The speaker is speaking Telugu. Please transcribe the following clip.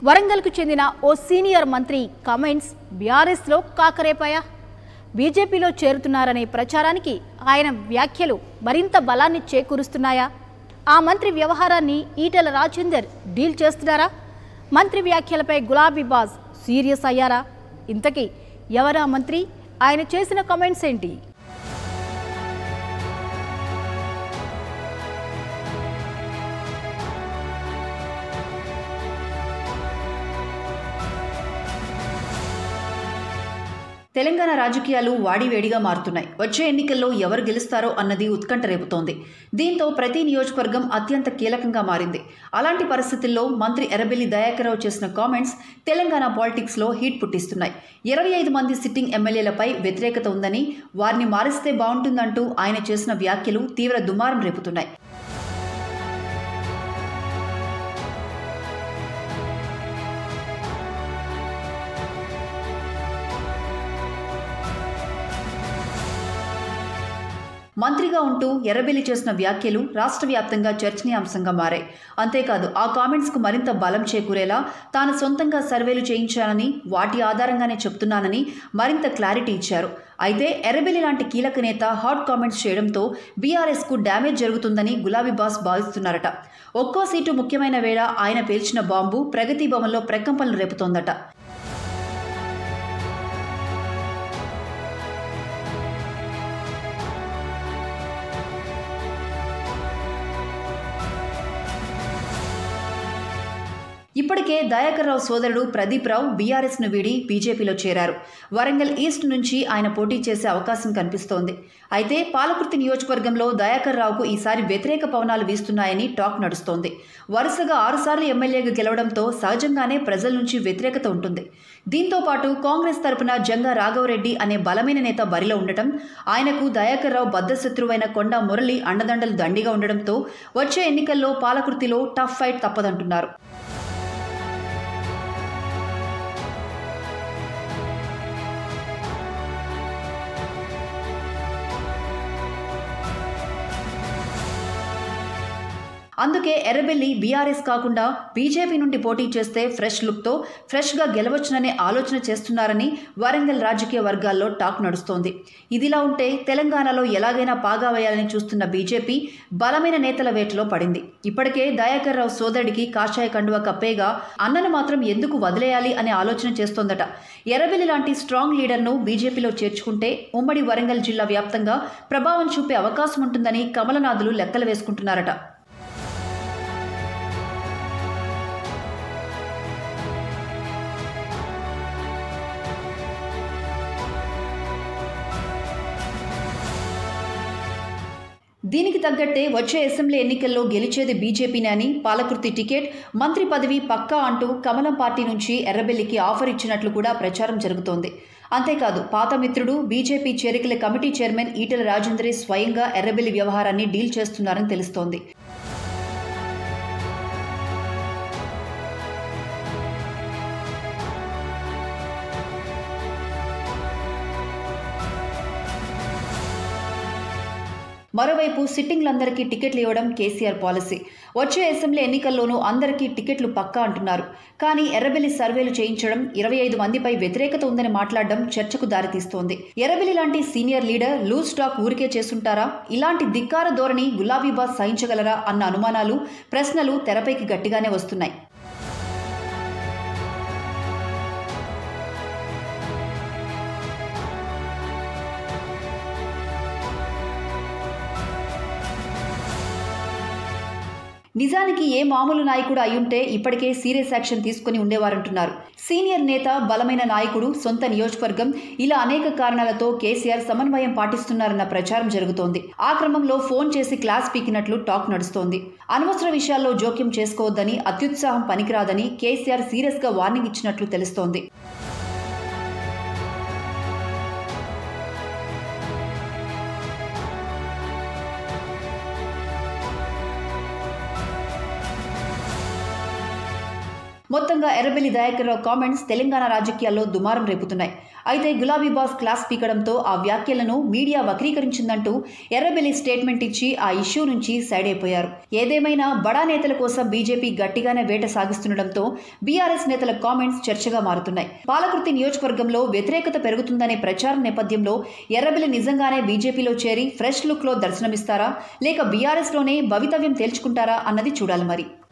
వరంగల్కు చెందిన ఓ సీనియర్ మంత్రి కమెంట్స్ బీఆర్ఎస్లో కాకరేపాయా బీజేపీలో చేరుతున్నారనే ప్రచారానికి ఆయన వ్యాఖ్యలు మరింత బలాన్ని చేకూరుస్తున్నాయా ఆ మంత్రి వ్యవహారాన్ని ఈటెల రాజేందర్ డీల్ చేస్తున్నారా మంత్రి వ్యాఖ్యలపై గులాబీ బాస్ సీరియస్ అయ్యారా ఇంతకీ ఎవరా మంత్రి ఆయన చేసిన కమెంట్స్ ఏంటి తెలంగాణ రాజకీయాలు వాడివేడిగా మారుతున్నాయి వచ్చే ఎన్నికల్లో ఎవరు గెలుస్తారో అన్నది ఉత్కంఠ రేపుతోంది దీంతో ప్రతి నియోజకవర్గం అత్యంత కీలకంగా మారింది అలాంటి పరిస్థితుల్లో మంత్రి ఎర్రబెల్లి దయాకర్రావు చేసిన కామెంట్స్ తెలంగాణ పాలిటిక్స్లో హీట్ పుట్టిస్తున్నాయి ఇరవై ఐదు మంది సిట్టింగ్ ఎమ్మెల్యేలపై వ్యతిరేకత ఉందని వారిని మారిస్తే బాగుంటుందంటూ ఆయన చేసిన వ్యాఖ్యలు తీవ్ర దుమారం రేపుతున్నాయి మంత్రిగా ఉంటూ ఎర్రబెల్లి చేసిన వ్యాఖ్యలు రాష్ట్ర వ్యాప్తంగా చర్చనీయాంశంగా మారాయి అంతేకాదు ఆ కామెంట్స్కు మరింత బలం చేకూరేలా తాను సొంతంగా సర్వేలు చేయించానని వాటి ఆధారంగానే చెప్తున్నానని మరింత క్లారిటీ ఇచ్చారు అయితే ఎర్రబెల్లి లాంటి కీలక నేత హాట్ కామెంట్స్ చేయడంతో బీఆర్ఎస్కు డ్యామేజ్ జరుగుతుందని గులాబీ బాస్ భావిస్తున్నారట ఒక్కో సీటు ముఖ్యమైన వేళ ఆయన పేల్చిన బాంబు ప్రగతి భవన్లో ప్రకంపనలు రేపుతోందట ఇప్పటికే దయాకర్ రావు సోదరుడు ప్రదీప్ రావు బీఆర్ఎస్ను వీడి బీజేపీలో చేరారు వరంగల్ ఈస్ట్ నుంచి ఆయన పోటీ చేసే అవకాశం కనిపిస్తోంది అయితే పాలకుర్తి నియోజకవర్గంలో దయాకర్ రావుకు ఈసారి వ్యతిరేక పవనాలు వీస్తున్నాయని టాక్ నడుస్తోంది వరుసగా ఆరుసార్లు ఎమ్మెల్యేగా గెలవడంతో సహజంగానే ప్రజల నుంచి వ్యతిరేకత ఉంటుంది దీంతో పాటు కాంగ్రెస్ తరపున జంగా రాఘవరెడ్డి అనే బలమైన నేత బరిలో ఉండటం ఆయనకు దయాకర్ రావు బద్దశత్రువైన కొండ మురళి అండదండలు దండిగా ఉండడంతో వచ్చే ఎన్నికల్లో పాలకుర్తిలో టఫ్ ఫైట్ తప్పదంటున్నారు అందుకే ఎర్రబెల్లి బీఆర్ఎస్ కాకుండా బీజేపీ నుండి పోటీ చేస్తే ఫ్రెష్ లుక్తో ఫ్రెష్గా గెలవచ్చుననే ఆలోచన చేస్తున్నారని వరంగల్ రాజకీయ వర్గాల్లో టాక్ నడుస్తోంది ఇదిలా ఉంటే తెలంగాణలో ఎలాగైనా పాగా వేయాలని చూస్తున్న బీజేపీ బలమైన నేతల వేటలో పడింది ఇప్పటికే దయాకర్ రావు సోదరుడికి కాషాయ కండువ కప్పేగా అన్నను మాత్రం ఎందుకు వదిలేయాలి అనే ఆలోచన చేస్తోందట ఎర్రబెల్లి లాంటి స్ట్రాంగ్ లీడర్ను బీజేపీలో చేర్చుకుంటే ఉమ్మడి వరంగల్ జిల్లా వ్యాప్తంగా ప్రభావం చూపే అవకాశం ఉంటుందని కమలనాథులు లెక్కలు వేసుకుంటున్నారట దీనికి తగ్గట్టే వచ్చే అసెంబ్లీ ఎన్నికల్లో గెలిచేది బీజేపీనే అని పాలకుర్తి టికెట్ మంత్రి పదవి పక్కా అంటూ కమలం పార్టీ నుంచి ఎర్రబెల్లికి ఆఫర్ ఇచ్చినట్లు కూడా ప్రచారం జరుగుతోంది అంతేకాదు పాత మిత్రుడు బీజేపీ చేరికల కమిటీ చైర్మన్ ఈటెల రాజేందరే స్వయంగా ఎర్రబెల్లి వ్యవహారాన్ని డీల్ చేస్తున్నారని తెలుస్తోంది మరోవైపు సిట్టింగ్లందరికీ టికెట్లు ఇవ్వడం కేసీఆర్ పాలసీ వచ్చే అసెంబ్లీ ఎన్నికల్లోనూ అందరికీ టికెట్లు పక్కా అంటున్నారు కానీ ఎర్రబెల్లి సర్వేలు చేయించడం ఇరవై ఐదు మందిపై వ్యతిరేకత ఉందని మాట్లాడడం చర్చకు దారితీస్తోంది ఎర్రబెల్లి లాంటి సీనియర్ లీడర్ లూజ్ స్టాక్ ఊరికే చేస్తుంటారా ఇలాంటి ధిక్కార ధోరణి గులాబీ బాస్ సహించగలరా అన్న అనుమానాలు ప్రశ్నలు తెరపైకి గట్టిగానే వస్తున్నాయి నిజానికి ఏ మామూలు నాయకుడు అయ్యుంటే ఇప్పటికే సీరియస్ యాక్షన్ తీసుకుని ఉండేవారంటున్నారు సీనియర్ నేత బలమైన నాయకుడు సొంత నియోజకవర్గం ఇలా అనేక కారణాలతో కేసీఆర్ సమన్వయం పాటిస్తున్నారన్న ప్రచారం జరుగుతోంది ఆ క్రమంలో ఫోన్ చేసి క్లాస్ పీకినట్లు టాక్ నడుస్తోంది అనవసర విషయాల్లో జోక్యం చేసుకోవద్దని అత్యుత్సాహం పనికిరాదని కేసీఆర్ సీరియస్గా వార్నింగ్ ఇచ్చినట్లు తెలుస్తోంది మొత్తంగా ఎర్రబెల్లి దయాకర్ రావు కామెంట్స్ తెలంగాణ రాజకీయాల్లో దుమారం రేపుతున్నాయి అయితే గులాబీ బాస్ క్లాస్ పీకడంతో ఆ వ్యాఖ్యలను మీడియా వక్రీకరించిందంటూ ఎర్రబెల్లి స్టేట్మెంట్ ఇచ్చి ఆ ఇష్యూ నుంచి సైడ్ అయిపోయారు ఏదేమైనా బడా నేతల కోసం బీజేపీ గట్టిగానే వేట సాగిస్తుండటంతో బీఆర్ఎస్ నేతల కామెంట్స్ చర్చగా మారుతున్నాయి పాలకృతి నియోజకవర్గంలో వ్యతిరేకత పెరుగుతుందనే ప్రచారం నేపథ్యంలో ఎర్రబెల్లి నిజంగానే బీజేపీలో చేరి ఫ్రెష్ లుక్లో దర్శనమిస్తారా లేక బీఆర్ఎస్లోనే భవితవ్యం తేల్చుకుంటారా అన్నది చూడాలి మరి